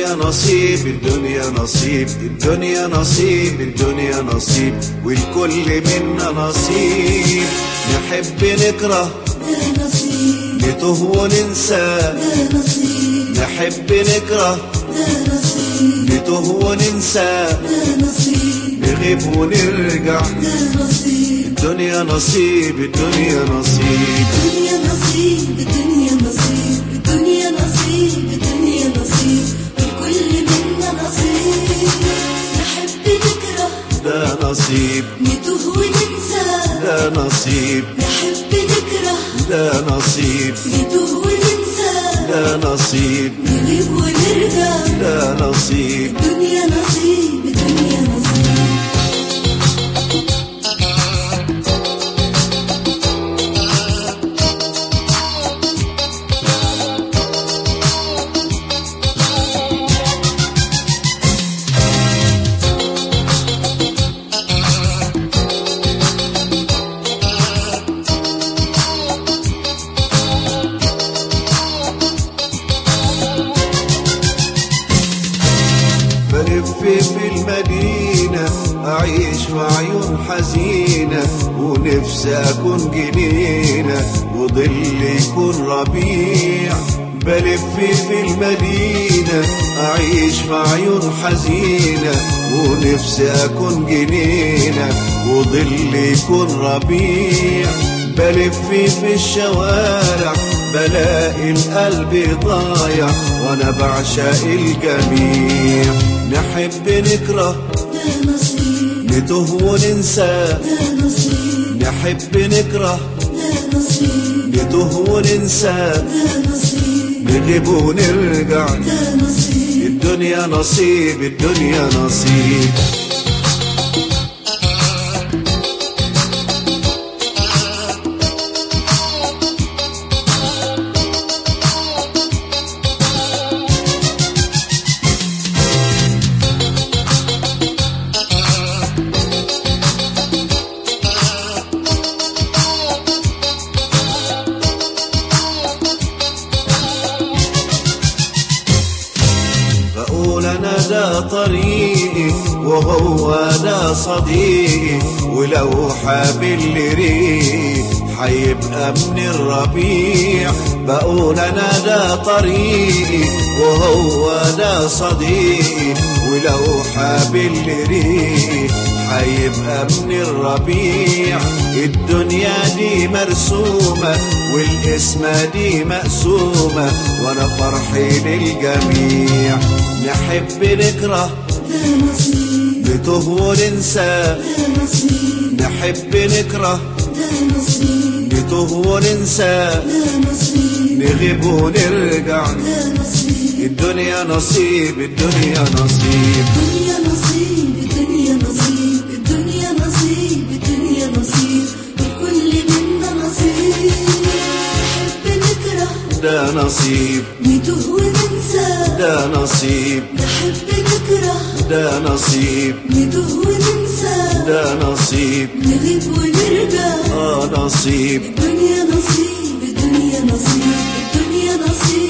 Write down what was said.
الدنيا نصيب الدنيا نصيب الدنيا نصيب الدنيا نصيب والكل منا نصيب نحب نكره ده نصيب نتوه وننسى ده نصيب نحب نكره ده نصيب نتوه وننسى ده نصيب نغيب ونرجع ده نصيب الدنيا نصيب الدنيا نصيب الدنيا نصيب الدنيا نصيب الدنيا نصيب الدنيا نصيب والكل منا نصيب نحب نكره ده نصيب نتوه وننسى ده نصيب نحب نكره ده نصيب نتوه وننسى ده نصيب نغيب ونرجع ده نصيب الدنيا نصيب الدنيا نصيب بلف في المدينة أعيش في عيون حزينة ونفسي أكون جنينة وظل يكون ربيع بلف في المدينة أعيش في عيون حزينة ونفسي أكون جنينة وظل يكون ربيع بلف في الشوارع بلاقي القلب ضايع وانا بعشق الجميع نحب نكره ده نصيب نتوه وننسى ده نصيب نحب نكره ده نصيب نتوه وننسى ده نصيب نغيب ونرجع ده نصيب الدنيا نصيب الدنيا نصيب بقول انا ده طريقي وهو ده صديقي ولو حابل لي ريقي حيبقى من الربيع بقول انا ده طريقي وهو ده صديقي ولو حابل لي ريقي حيبقى من الربيع الدنيا دي مرسومة والقسمة دي مقسومة وانا فرحي للجميع نحب نكره ده نصيب نتوه وننسى ده نصيب نحب نكره ده نصيب نتوه وننسى ده نصيب نغيب ونرجع ده نصيب الدنيا نصيب الدنيا نصيب الدنيا نصيب الدنيا نصيب الدنيا نصيب الدنيا نصيب الكل منا نصيب نحب نكره ده نصيب نتوه وننسى ده نصيب نحب نكره ده نصيب نتوه وننسى ده نصيب نغيب ونرجع اه نصيب الدنيا نصيب الدنيا نصيب الدنيا نصيب